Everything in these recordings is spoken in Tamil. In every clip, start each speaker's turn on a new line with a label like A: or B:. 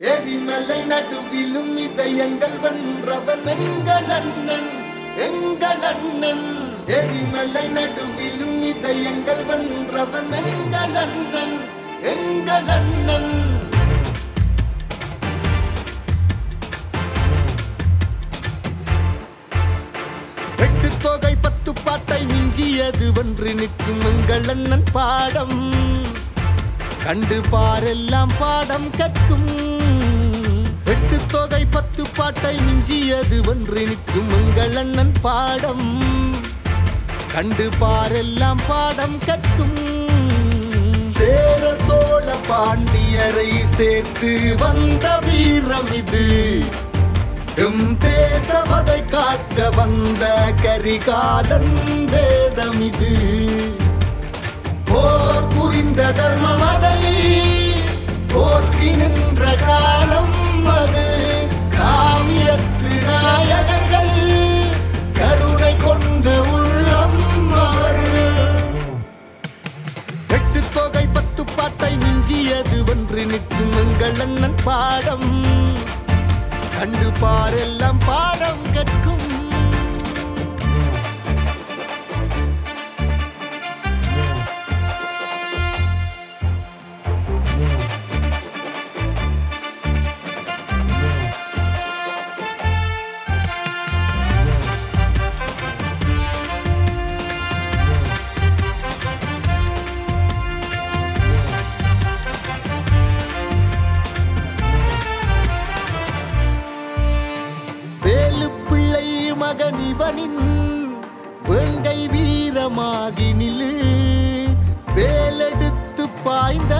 A: எரிமலை நடுவிலும் இதயங்கள் வென்றவன் எங்கள் அண்ணன் எங்கள் அண்ணன் எரிமலை நடுவிலும் இதயங்கள் வென்றவன் எங்கள் அண்ணன் எங்கள் அண்ணன் எட்டு தொகை பத்து பாட்டை மிஞ்சியது வென்று நிற்கும் எங்கள் அண்ணன் பாடம் கண்டு பாரெல்லாம் பாடம் கற்கும் எட்டு தொகை பத்து பாட்டை மிஞ்சியது வென்று நிற்கும் எங்கள் அண்ணன் பாடம் கண்டு பாரெல்லாம் பாடம் கற்கும் சேர சோழ பாண்டியரை சேர்த்து வந்த வீரம் இது எம் தேசமதை காக்க வந்த கரிகாலன் வேதம் இது போர் புரிந்த தர்மம் அதை போர்த்தி நின்ற காலம் அது காவியத்து நாயகர்கள் கருணை கொண்ட உள்ளம் அவர் எட்டு தொகை பத்து பாட்டை மிஞ்சியது வென்று நிற்கும் எங்கள் அண்ணன் பாடம் கண்டு பாரெல்லாம் பாடம் கற்கும் வேலு பிள்ளை மகன் இவனின் வேங்கை வீரமாகி நிலு வேலெடுத்து பாய்ந்த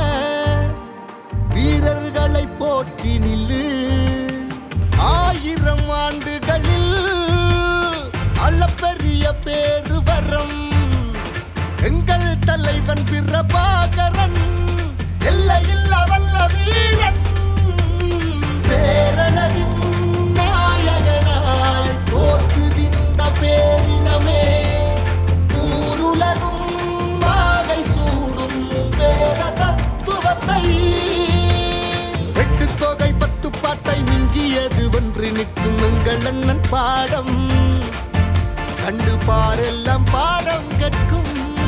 A: வீரர்களை போற்றி நில்லு ஆயிரம் ஆண்டுகளில் அளப்பெரிய பேரு வரம் எங்கள் தலைவன் பிரபாகரன் எல்லையில் வல்ல வீரன் பேரழகின் நாயகனாய் போற்றுகின்ற பேரினமே ஊருலகும் மாலை சூடும் வேத தத்துவத்தை எட்டு தொகை பத்து பாட்டை மிஞ்சியது வென்று நிற்கும் எங்கள் அண்ணன் பாடம் கண்டு பாரெல்லாம் பாடம் கற்கும்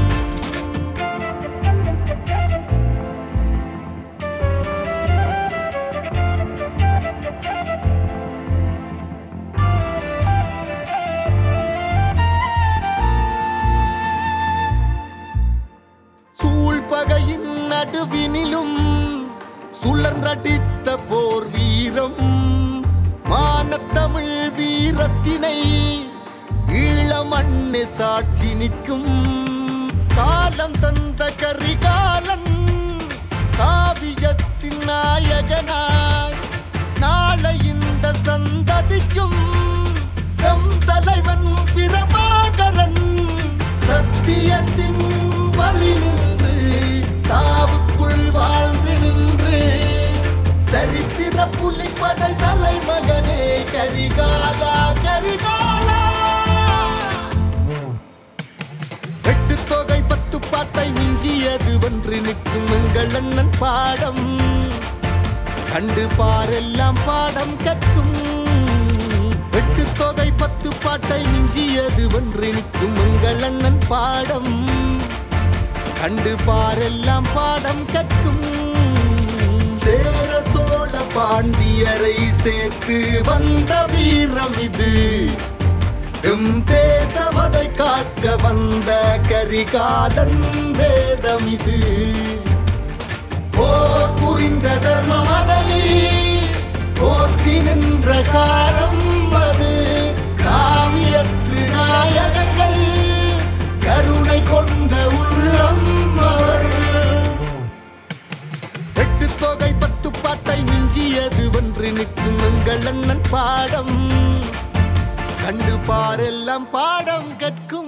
A: சூழ்பகையின் நடுவினிலும் சுழன்றடித்த போர் வீரம் மானத்தமிழ் வீரத்தினை ஈழமண்ணு சாட்சி நிற்கும் காலம் தந்த கரிகாலன் காவியத்தின் நாயகனாய் நாளை இந்த சந்ததிக்கும் எம் தலைவன் பிரபாகரன் சத்தியத்தின் வழி நின்று சாவுக்குள் வாழ்ந்து நின்று சரித்திர புலிப்படை தலைமகனே கரிகாலா கரிகாலா எட்டு தொகை பத்து பாட்டை மிஞ்சியது வென்று நிற்கும் எங்கள் அண்ணன் பாடம் கண்டு பாரெல்லாம் பாடம் கற்கும் எட்டு தொகை பத்து பாட்டை மிஞ்சியது வென்று நிற்கும் எங்கள் அண்ணன் பாடம் கண்டு பாரெல்லாம் பாடம் கற்கும் சேர சோழ பாண்டியரை சேர்த்து வந்த வீரம் இது எம் தேசமதை காக்க வந்த கரிகாலன் வேதம் இது போர் புரிந்த தர்மம் அதை போர்த்தி நின்ற காலம் அது காவியத்து நாயகர்கள் கருணை கொண்ட உள்ளம் அவர் எட்டு தொகை பத்து பாட்டை மிஞ்சியது வென்று நிற்கும் எங்கள் அண்ணன் பாடம் கண்டு பாரெல்லாம் பாடம் கற்கும்